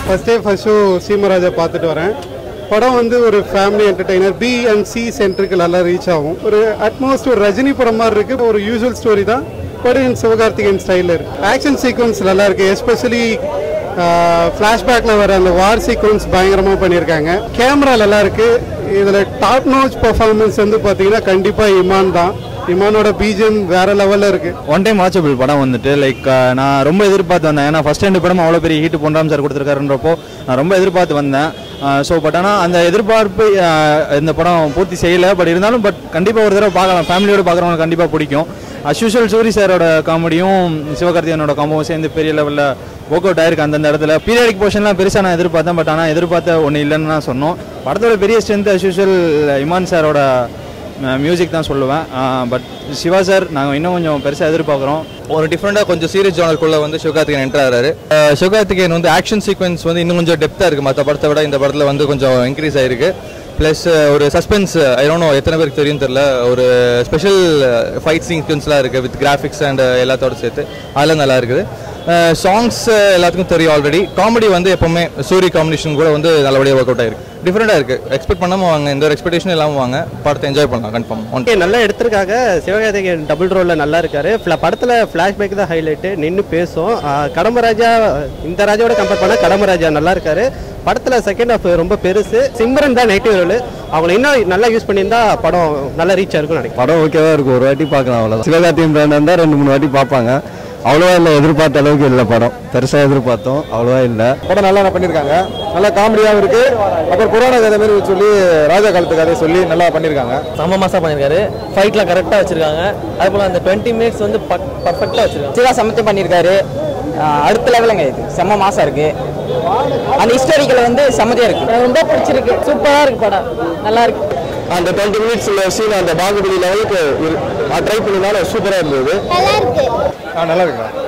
first day first show Seemaraja பார்த்துட்டு வரேன் படம் வந்து ஒரு family entertainer B and C சென்டருக்கு நல்லா ரீச் ஆகும் ஒரு அட்மோஸ்ட் ஒரு ரஜினி படம் மாதிரி இருக்கு ஒரு யூஸ்வல் ஸ்டோரி தான் பட் இன் சிவகார்த்திகேயன் ஸ்டைலில் இருக்கு ஆக்ஷன் சீக்வன்ஸ் நல்லா இருக்கு எஸ்பெஷலி ஃப்ளாஷ்பேக்ல வர அந்த வார் சீக்வன்ஸ் பயங்கரமாக பண்ணியிருக்காங்க கேமரா நல்லா இருக்கு இதில் டாப் நோச் பர்ஃபார்மன்ஸ் வந்து பார்த்தீங்கன்னா கண்டிப்பாக இமான் தான் இமானோட பிஜிஎம் வேற லெவலில் இருக்கு ஒன் டைம் வாட்சபிள் படம் வந்துட்டு லைக் நான் ரொம்ப எதிர்பார்த்து வந்தேன் ஏன்னா ஃபர்ஸ்ட் ரெண்டு படம் அவ்வளோ பெரிய ஹீட் பொன்ராம் சார் கொடுத்துருக்காருன்றப்போ நான் ரொம்ப எதிர்பார்த்து வந்தேன் ஸோ பட் ஆனால் அந்த எதிர்பார்ப்பு அஹ், இந்த படம் பூர்த்தி செய்யலை பட் இருந்தாலும் பட் கண்டிப்பாக ஒரு தடவை பார்க்கலாம் ஃபேமிலியோட பார்க்குறவங்க கண்டிப்பாக பிடிக்கும் அஸ்யூஷுவல் சூரி சாரோட காமெடியும் சிவகார்த்திகேயனோட காம்போவும் சேர்ந்து பெரிய லெவலில் ஒர்க் அவுட் ஆயிருக்கு அந்தந்த இடத்துல பீரியாடிக் போர்ஷன்லாம் பெருசாக நான் எதிர்பார்த்தேன் பட் ஆனால் எதிர்பார்த்த ஒன்று இல்லைன்னு தான் சொன்னோம் படத்தோட பெரிய ஸ்ட்ரென்த் அஸ்யூஷுவல் இமான் சாரோட மியூசிக் தான் சொல்லுவேன் பட் சிவா சார் நாங்கள் இன்னும் கொஞ்சம் பெருசாக எதிர்பார்க்குறோம் ஒரு டிஃப்ரெண்டாக கொஞ்சம் சீரியஸ் ஜானருக்குள்ள வந்து சிவகார்த்திகேயன் என்டர் ஆகிறாரு அஹ் சிவகார்த்திகேயன் வந்து ஆக்ஷன் சீக்வன்ஸ் வந்து இன்னும் கொஞ்சம் டெப்த்தாக இருக்குது மற்ற படத்தை விட இந்த படத்தில் வந்து கொஞ்சம் இன்க்ரீஸ் ஆயிருக்கு ப்ளஸ் ஒரு சஸ்பென்ஸ் ஐரோனோ எத்தனை பேருக்கு தெரியும் தெரில ஒரு ஸ்பெஷல் ஃபைட் சீக்வன்ஸ்லாம் இருக்குது வித் கிராஃபிக்ஸ் அண்ட் எல்லாத்தோட சேர்த்து அதெல்லாம் நல்லா இருக்குது சாங்ஸ் எல்லாத்துக்கும் தெரியும் ஆல்ரெடி காமெடி வந்து எப்போவுமே சூரி காம்பினேஷன் கூட வந்து நல்லபடியாக ஒர்க் அவுட் ஆயிருக்கு டிஃப்ரெண்டாக இருக்குது எக்ஸ்பெக்ட் பண்ணாமல் வாங்க எந்த ஒரு எக்ஸ்பெக்டேஷனும் இல்லாமல் வாங்க படத்தை என்ஜாய் பண்ணலாம் கன்ஃபார்ம் ஒன் ஓகே நல்லா எடுத்திருக்காங்க சிவகார்த்திகேயன் டபுள் ரோலில் நல்லா இருக்காரு ஃப்ள- படத்துல ஃப்ளாஷ்பேக் தான் ஹைலைட்டு நின்று பேசும் ஆ, கடம்பராஜா இந்த ராஜாவோட கம்பேர் பண்ணால் கடம்பராஜா நல்லா இருக்காரு படத்துல செகண்ட் ஹாஃப் ரொம்ப பெருசு சிம்ரன் தான் நெகட்டிவ் ரோல் அவங்கள இன்னும் நல்லா யூஸ் பண்ணியிருந்தா படம் நல்லா ரீச் ஆயிருக்கும்னு நினைக்கிறேன் படம் ஓகேவா இருக்கும் ஒரு வாட்டி பார்க்கலாம் அவ்வளோதான் சிவகார்த்தியம் பிராண்ட் இருந்தால் ரெண்டு மூணு வாட்டி பார்ப்பாங்க அவ்வளோவா இல்லை எதிர்பார்த்த அளவுக்கு இல்லை படம் பெருசாக எதிர்பார்த்தோம் அவ்வளோவா இல்லை படம் நல்லா பண்ணியிருக்காங்க நல்லா காமெடியாகவும் இருக்கு அப்புறம் புராண கதை மாதிரி சொல்லி ராஜா காலத்து கதையை சொல்லி நல்லா பண்ணியிருக்காங்க செம்ம மாசா பண்ணியிருக்காரு ஃபைட்லாம் கரெக்டாக வச்சிருக்காங்க அதே போல் அந்த டுவெண்ட்டி மினிட்ஸ் வந்து பர்ஃபெக்டாக வச்சிருக்காங்க சிவா சமத்து பண்ணியிருக்காரு ஆஹ் அடுத்த லெவலுங்க இது செம்ம மாசம் இருக்கு அந்த ஹிஸ்டாரிக்கல் வந்து செம்மதியா இருக்கு ரொம்ப பிடிச்சிருக்கு சூப்பரா இருக்கு படம் நல்லா இருக்கு அந்த டுவெண்ட்டி மினிட்ஸ்ல சீன் அந்த பாகுபலி லெவலுக்கு ட்ரை பண்ணினால சூப்பராக இருந்தது நல்லா இருக்கு நல்லா இருக்குண்ணா